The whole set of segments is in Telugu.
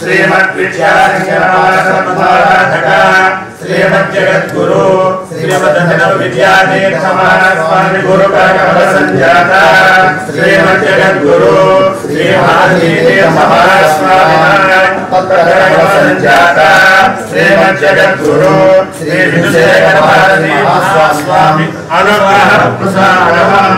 శ్రీమద్విద్యాశంకరమాసమారాధక శ్రీమద్జగద్గురు శ్రీమద్ విద్యాతీర్థమహాస్వామి గురు కమల సంజాత శ్రీమద్జగద్గురు శ్రీ మహాస్వామి సంజాత శ్రీమద్జగద్గురు శ్రీ విజయశేఖర భారతీ మహాస్వామి అనుగ్రహ ప్రసాద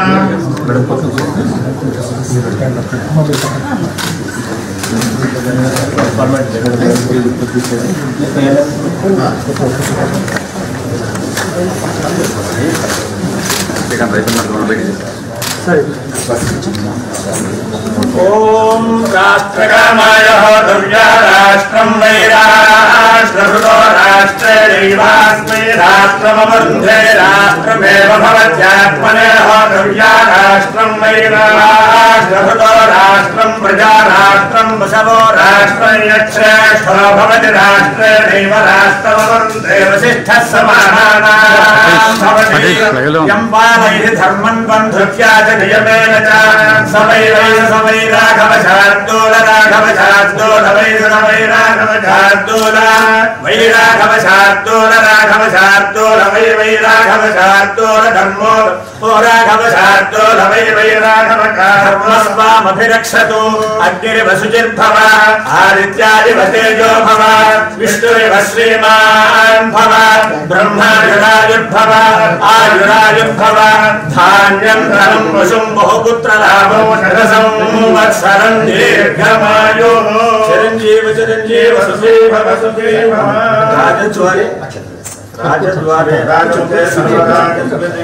ఓం రాష్ట్రకామాయ హోతవ్యా రాష్ట్రం వై రాష్ట్రహృదో రాష్ట్రైవాస్మై రాష్ట్రమబంధే రాష్ట్రమేవ భవత్యాత్మనే హోతవ్యా రాష్ట్రం వై రాష్ట్రహృదో రాష్ట్రం ప్రజా రాష్ట్రం వసవో రాష్ట్రం యశ్రేష్ఠో భవతి రాష్ట్రేణైవ రాష్ట్రమబంధే వసిష్ఠः సమానానాం భవతి యం పాలయతి ధర్మం బంధుత్యా చ నియమేన చ సవై వై సవై రాఘవ శార్దూల రాఘవ శార్దూల వై సవై రాఘవ శార్దూల వై రాఘవ శార్దూల రాఘవ శార్దూల వై వై రాఘవ శార్దూల ధర్మో ఓ రాఘవ శార్దూల వై వై రాఘవ ధర్మస్వామభిరక్షతు అగ్నిరివ శుచిర్భవ ఆదిత్యాదివ తేజో భవ విష్ణురివ శ్రీమాన్ భవ బ్రహ్మాయురాయుర్భవ ఆయురాయుర్భవ ధాన్యం ధనం వశుం బహుపుత్రలాభం శరసం వత్సరం దీర్ఘమాయు చిరంజీవ చిరంజీవ సుఖీ భవ సుఖీ భవ రాజద్వారే రాజద్వారే రాజద్వారే సర్వరాజ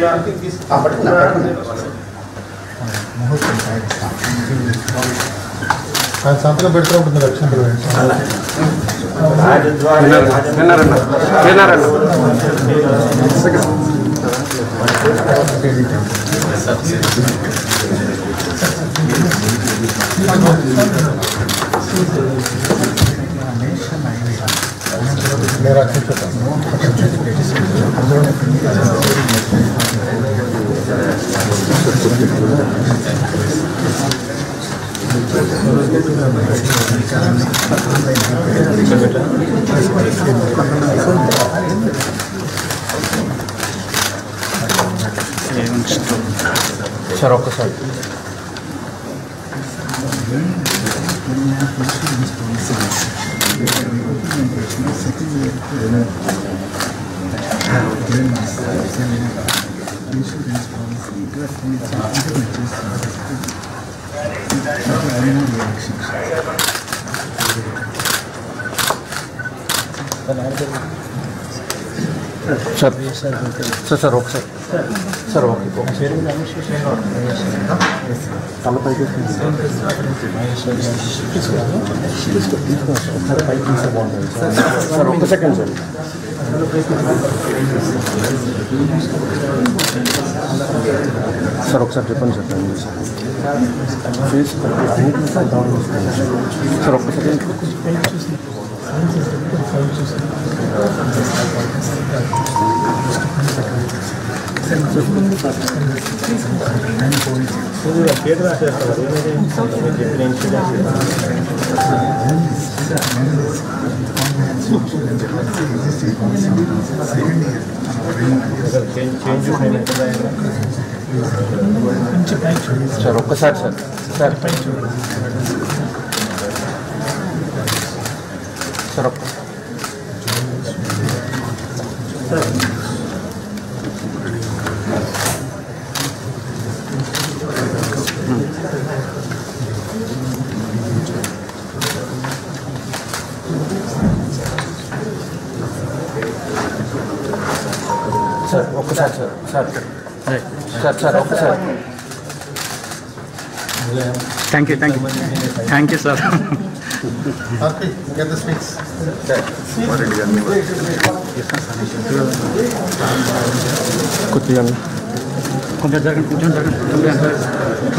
ఆయన సంతకం పెడుతున్నప్పుడు మీరు లక్ష్యం వేయండి రాజద్వారే విన్నారన్న విన్నారన్న నేను రక్షించుతాను సార్ ఒక్కసారి సార్ సార్ సార్ ఒకసారి సార్ ఓకే ఒకసారి తలపైకి సార్ ఒక్క సెకండ్ సార్ సార్ ఒకసారి చెప్పండి సార్ టైం సార్ ఫీజు అన్నింటినీ సార్ డౌన్ చేసుకోండి సార్ ఒక్క సెకండ్ సార్ ఒక్కసారి సార్ సార్ సార్ ఒక్క సార్ ఒక్కసారి సార్ సార్ సార్ సార్ ఒక్కసారి thank you thank you thank you sir Happy, get the speaks. కొద్దిగా కొంచెం జరగండి కొంచెం జరగండి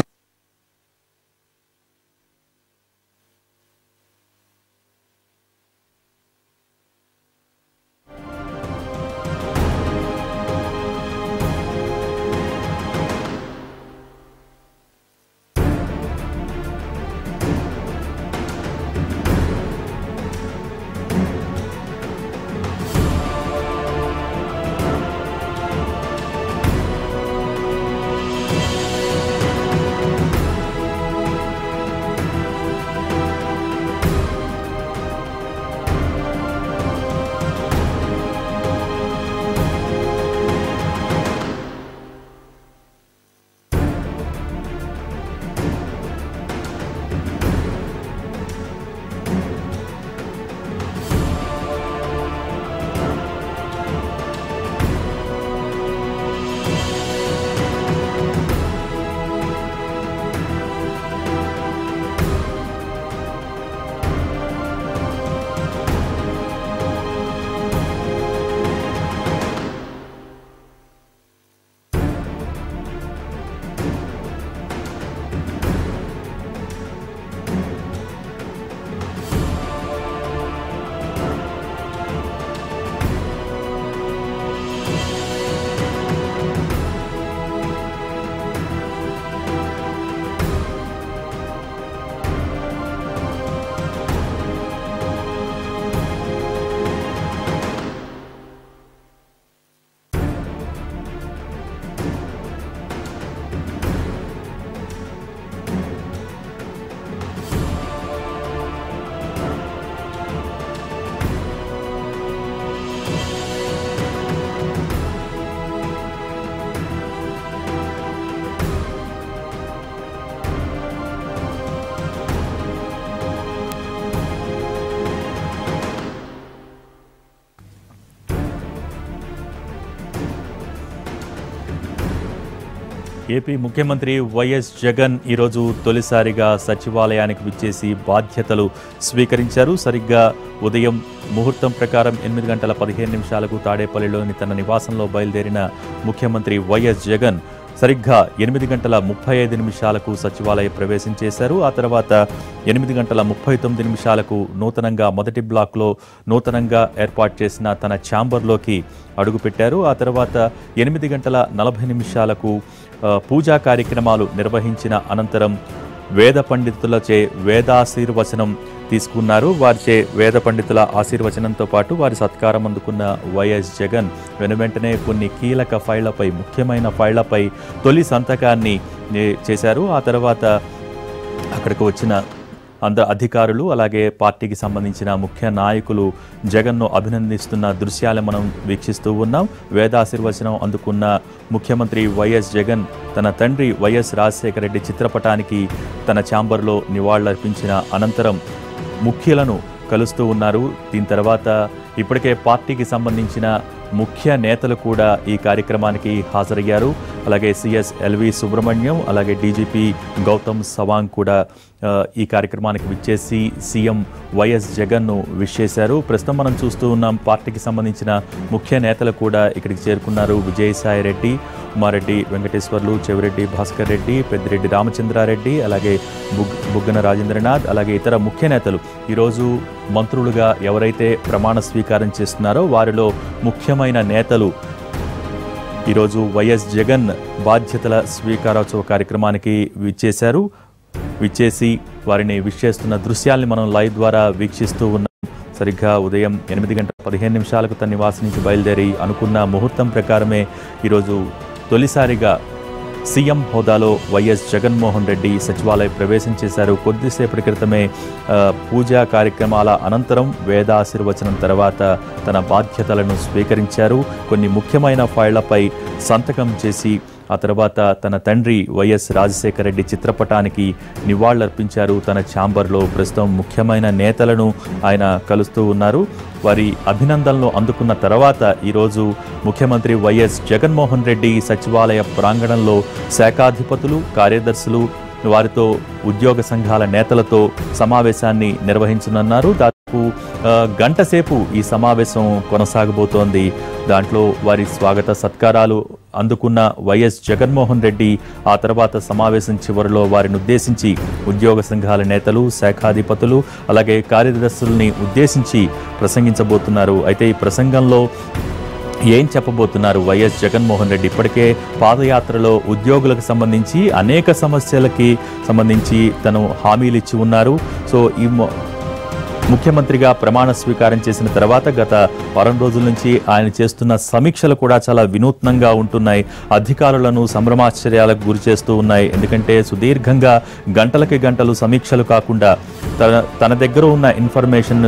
ఏపీ ముఖ్యమంత్రి వైఎస్ జగన్ ఈరోజు తొలిసారిగా సచివాలయానికి విచ్చేసి బాధ్యతలు స్వీకరించారు సరిగ్గా ఉదయం ముహూర్తం ప్రకారం ఎనిమిది గంటల పదిహేను నిమిషాలకు తాడేపల్లిలోని తన నివాసంలో బయలుదేరిన ముఖ్యమంత్రి వైఎస్ జగన్ సరిగ్గా ఎనిమిది గంటల ముప్పై ఐదు నిమిషాలకు సచివాలయ ప్రవేశం చేశారు ఆ తర్వాత ఎనిమిది గంటల ముప్పై తొమ్మిది నిమిషాలకు నూతనంగా మొదటి బ్లాక్లో నూతనంగా ఏర్పాటు చేసిన తన ఛాంబర్లోకి అడుగుపెట్టారు ఆ తర్వాత ఎనిమిది గంటల నలభై నిమిషాలకు ఆ, పూజా కార్యక్రమాలు నిర్వహించిన అనంతరం వేద పండితులచే వేదాశీర్వచనం తీసుకున్నారు వారిచే వేద పండితుల ఆశీర్వచనంతో పాటు వారి సత్కారం అందుకున్న వైఎస్ జగన్ వెనువెంటనే కొన్ని కీలక ఫైళ్లపై ముఖ్యమైన ఫైళ్లపై తొలి సంతకాన్ని ఏ, చేశారు ఆ తర్వాత అక్కడికి వచ్చిన అంద అధికారులు అలాగే పార్టీకి సంబంధించిన ముఖ్య నాయకులు జగన్ను అభినందిస్తున్న దృశ్యాలు మనం వీక్షిస్తూ ఉన్నాం వేదాశీర్వచనం అందుకున్న ముఖ్యమంత్రి వైఎస్ జగన్ తన తండ్రి వైఎస్ రాజశేఖర రెడ్డి చిత్రపటానికి తన ఛాంబర్లో నివాళులర్పించిన అనంతరం ముఖ్యులను కలుస్తూ ఉన్నారు దీని తర్వాత ఇప్పటికే పార్టీకి సంబంధించిన ముఖ్య నేతలు కూడా ఈ కార్యక్రమానికి హాజరయ్యారు అలాగే సిఎస్ ఎల్వి సుబ్రహ్మణ్యం అలాగే డీజీపీ గౌతమ్ సవాంగ్ కూడా ఆ, ఈ కార్యక్రమానికి విచ్చేసి సీఎం వైఎస్ జగన్ను విష్ చేశారు ప్రస్తుతం మనం చూస్తూ ఉన్నాం పార్టీకి సంబంధించిన ముఖ్య నేతలు కూడా ఇక్కడికి చేరుకున్నారు విజయసాయి రెడ్డి ఉమారెడ్డి వెంకటేశ్వర్లు చెవిరెడ్డి భాస్కర్ రెడ్డి పెద్దిరెడ్డి రామచంద్రారెడ్డి అలాగే బుగ్ బుగ్గన రాజేంద్రనాథ్ అలాగే ఇతర ముఖ్య నేతలు ఈరోజు మంత్రులుగా ఎవరైతే ప్రమాణ స్వీకారం చేస్తున్నారో వారిలో ముఖ్యమైన నేతలు ఈరోజు వైఎస్ జగన్ బాధ్యతల స్వీకారోత్సవ కార్యక్రమానికి విచ్చేశారు విచ్చేసి వారిని విష్ చేస్తున్న దృశ్యాల్ని మనం లైవ్ ద్వారా వీక్షిస్తూ ఉన్నాం సరిగ్గా ఉదయం ఎనిమిది గంటల పదిహేను నిమిషాలకు తన నివాసం నుంచి బయలుదేరి అనుకున్న ముహూర్తం ప్రకారమే ఈరోజు తొలిసారిగా సీఎం హోదాలో వైఎస్ జగన్మోహన్ రెడ్డి సచివాలయ ప్రవేశం చేశారు కొద్దిసేపటి క్రితమే ఆ, పూజా కార్యక్రమాల అనంతరం వేదాశీర్వచనం తర్వాత తన బాధ్యతలను స్వీకరించారు కొన్ని ముఖ్యమైన ఫైళ్లపై సంతకం చేసి ఆ తర్వాత తన తండ్రి వైఎస్ రాజశేఖర రెడ్డి చిత్రపటానికి నివాళులర్పించారు తన ఛాంబర్లో ప్రస్తుతం ముఖ్యమైన నేతలను ఆయన కలుస్తూ ఉన్నారు వారి అభినందనలు అందుకున్న తర్వాత ఈరోజు ముఖ్యమంత్రి వైఎస్ జగన్మోహన్ రెడ్డి సచివాలయ ప్రాంగణంలో శాఖాధిపతులు కార్యదర్శులు వారితో ఉద్యోగ సంఘాల నేతలతో సమావేశాన్ని నిర్వహించనున్నారు దాదాపు ఆ, గంట సేపు ఈ సమావేశం కొనసాగబోతోంది దాంట్లో వారి స్వాగత సత్కారాలు అందుకున్న వైఎస్ జగన్మోహన్ రెడ్డి ఆ తర్వాత సమావేశం చివరిలో వారిని ఉద్దేశించి ఉద్యోగ సంఘాల నేతలు శాఖాధిపతులు అలాగే కార్యదర్శుల్ని ఉద్దేశించి ప్రసంగించబోతున్నారు అయితే ఈ ప్రసంగంలో ఏం చెప్పబోతున్నారు వైఎస్ జగన్మోహన్ రెడ్డి ఇప్పటికే పాదయాత్రలో ఉద్యోగులకు సంబంధించి అనేక సమస్యలకి సంబంధించి తను హామీలు ఇచ్చి ఉన్నారు సో ఈ మొ- ముఖ్యమంత్రిగా ప్రమాణ స్వీకారం చేసిన తర్వాత గత వారం రోజుల నుంచి ఆయన చేస్తున్న సమీక్షలు కూడా చాలా వినూత్నంగా ఉంటున్నాయి అధికారులను సంభ్రమాశ్చర్యాలకు గురి చేస్తూ ఉన్నాయి ఎందుకంటే సుదీర్ఘంగా గంటలకి గంటలు సమీక్షలు కాకుండా తన తన దగ్గర ఉన్న ఇన్ఫర్మేషన్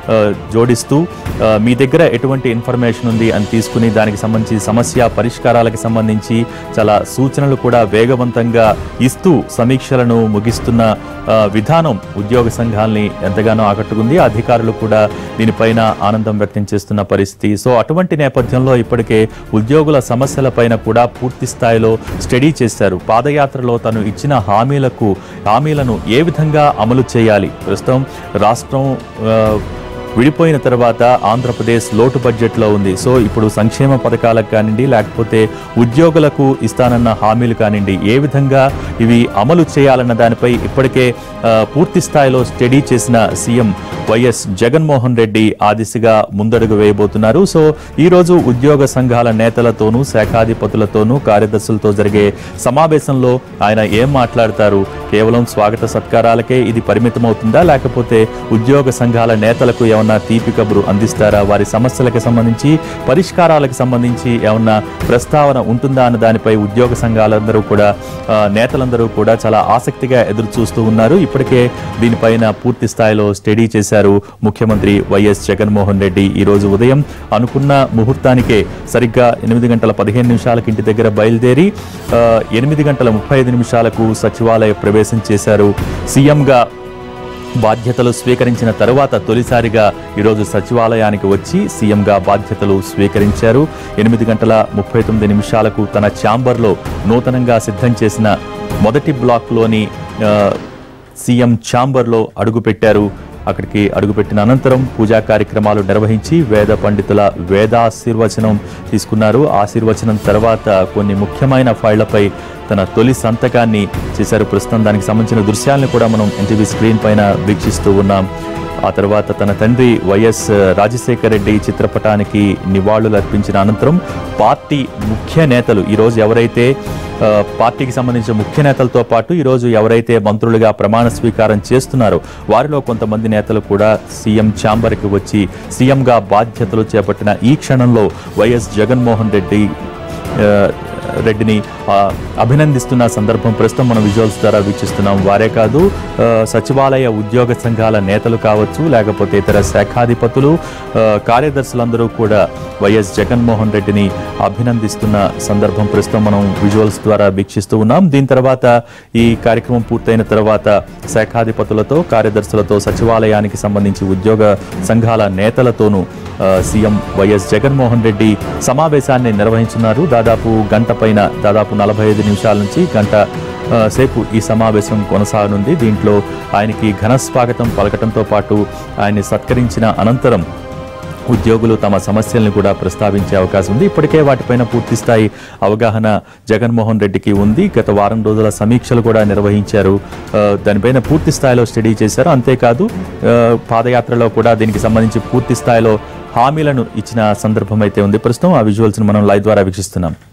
ఆ, జోడిస్తూ ఆ, మీ దగ్గర ఎటువంటి ఇన్ఫర్మేషన్ ఉంది అని తీసుకుని దానికి సంబంధించి సమస్య పరిష్కారాలకు సంబంధించి చాలా సూచనలు కూడా వేగవంతంగా ఇస్తూ సమీక్షలను ముగిస్తున్న ఆ, విధానం ఉద్యోగ సంఘాల్ని ఎంతగానో ఆకట్టుకుంది అధికారులు కూడా దీనిపైన ఆనందం వ్యక్తం చేస్తున్న పరిస్థితి సో అటువంటి నేపథ్యంలో ఇప్పటికే ఉద్యోగుల సమస్యలపైన కూడా పూర్తి స్థాయిలో స్టడీ చేశారు పాదయాత్రలో తను ఇచ్చిన హామీలకు హామీలను ఏ విధంగా అమలు చేయాలి ప్రస్తుతం రాష్ట్రం ఆ, విడిపోయిన తర్వాత ఆంధ్రప్రదేశ్ లోటు బడ్జెట్లో ఉంది సో ఇప్పుడు సంక్షేమ పథకాలకు కానివ్వండి లేకపోతే ఉద్యోగులకు ఇస్తానన్న హామీలు కానివ్వండి ఏ విధంగా ఇవి అమలు చేయాలన్న దానిపై ఇప్పటికే ఆ, పూర్తి స్థాయిలో స్టడీ చేసిన సీఎం వైఎస్ జగన్మోహన్ రెడ్డి ఆ దిశగా ముందడుగు వేయబోతున్నారు సో ఈ రోజు ఉద్యోగ సంఘాల నేతలతోనూ శాఖాధిపతులతోనూ కార్యదర్శులతో జరిగే సమావేశంలో ఆయన ఏం మాట్లాడతారు కేవలం స్వాగత సత్కారాలకే ఇది పరిమితమవుతుందా లేకపోతే ఉద్యోగ సంఘాల నేతలకు ఏమన్నా తీపి కబురు అందిస్తారా వారి సమస్యలకు సంబంధించి పరిష్కారాలకు సంబంధించి ఏమన్నా ప్రస్తావన ఉంటుందా అన్న దానిపై ఉద్యోగ సంఘాలందరూ కూడా ఆ, నేతలందరూ కూడా చాలా ఆసక్తిగా ఎదురు చూస్తూ ఉన్నారు ఇప్పటికే దీనిపైన పూర్తి స్థాయిలో స్టడీ చేశారు ముఖ్యమంత్రి వైఎస్ జగన్మోహన్ రెడ్డి ఈ రోజు ఉదయం అనుకున్న ముహూర్తానికే సరిగ్గా ఎనిమిది గంటల పదిహేను నిమిషాలకు ఇంటి దగ్గర బయలుదేరి ఆ, ఎనిమిది గంటల ముప్పై ఐదు నిమిషాలకు సచివాలయ ప్రవేశం చేశారు సీఎంగా బాధ్యతలు స్వీకరించిన తరువాత తొలిసారిగా ఈరోజు సచివాలయానికి వచ్చి సీఎంగా బాధ్యతలు స్వీకరించారు ఎనిమిది గంటల ముప్పై తొమ్మిది నిమిషాలకు తన ఛాంబర్లో నూతనంగా సిద్ధం చేసిన మొదటి బ్లాక్లోని ఆ, సీఎం ఛాంబర్లో అడుగుపెట్టారు అక్కడికి అడుగుపెట్టిన అనంతరం పూజా కార్యక్రమాలు నిర్వహించి వేద పండితుల వేదాశీర్వచనం తీసుకున్నారు ఆశీర్వచనం తర్వాత కొన్ని ముఖ్యమైన ఫైళ్లపై తన తొలి సంతకాన్ని చేశారు ప్రస్తుతం దానికి సంబంధించిన దృశ్యాలను కూడా మనం ఎన్టీవీ స్క్రీన్ పైన వీక్షిస్తూ ఉన్నాం ఆ తర్వాత తన తండ్రి వైఎస్ రాజశేఖర రెడ్డి చిత్రపటానికి నివాళులు అర్పించిన అనంతరం పార్టీ ముఖ్య నేతలు ఈరోజు ఎవరైతే ఆ, పార్టీకి సంబంధించిన ముఖ్య నేతలతో పాటు ఈరోజు ఎవరైతే మంత్రులుగా ప్రమాణ స్వీకారం చేస్తున్నారో వారిలో కొంతమంది నేతలు కూడా సీఎం ఛాంబర్కి వచ్చి సీఎంగా బాధ్యతలు చేపట్టిన ఈ క్షణంలో వైఎస్ జగన్మోహన్ రెడ్డి ఆ, రెడ్డిని ఆ, అభినందిస్తున్న సందర్భం ప్రస్తుతం మనం విజువల్స్ ద్వారా వీక్షిస్తున్నాం వారే కాదు ఆ, సచివాలయ ఉద్యోగ సంఘాల నేతలు కావచ్చు లేకపోతే ఇతర శాఖాధిపతులు ఆ, కార్యదర్శులందరూ కూడా వైఎస్ జగన్మోహన్ రెడ్డిని అభినందిస్తున్న సందర్భం ప్రస్తుతం మనం విజువల్స్ ద్వారా వీక్షిస్తూ ఉన్నాం దీని తర్వాత ఈ కార్యక్రమం పూర్తయిన తర్వాత శాఖాధిపతులతో కార్యదర్శులతో సచివాలయానికి సంబంధించి ఉద్యోగ సంఘాల నేతలతోనూ ఆ, సీఎం వైఎస్ జగన్మోహన్ రెడ్డి సమావేశాన్ని నిర్వహించున్నారు దాదాపు గంట పైన దాదాపు నలభై ఐదు నిమిషాల నుంచి గంట ఆ, సేపు ఈ సమావేశం కొనసాగనుంది దీంట్లో ఆయనకి ఘన స్వాగతం పలకటంతో పాటు ఆయన్ని సత్కరించిన అనంతరం ఉద్యోగులు తమ సమస్యలను కూడా ప్రస్తావించే అవకాశం ఉంది ఇప్పటికే వాటిపైన పూర్తి స్థాయి అవగాహన జగన్మోహన్ రెడ్డికి ఉంది గత వారం రోజుల సమీక్షలు కూడా నిర్వహించారు ఆ, దానిపైన పూర్తి స్థాయిలో స్టడీ చేశారు అంతేకాదు ఆ, పాదయాత్రలో కూడా దీనికి సంబంధించి పూర్తి స్థాయిలో హామీలను ఇచ్చిన సందర్భం అయితే ఉంది ప్రస్తుతం ఆ విజువల్స్ని మనం లైవ్ ద్వారా వీక్షిస్తున్నాం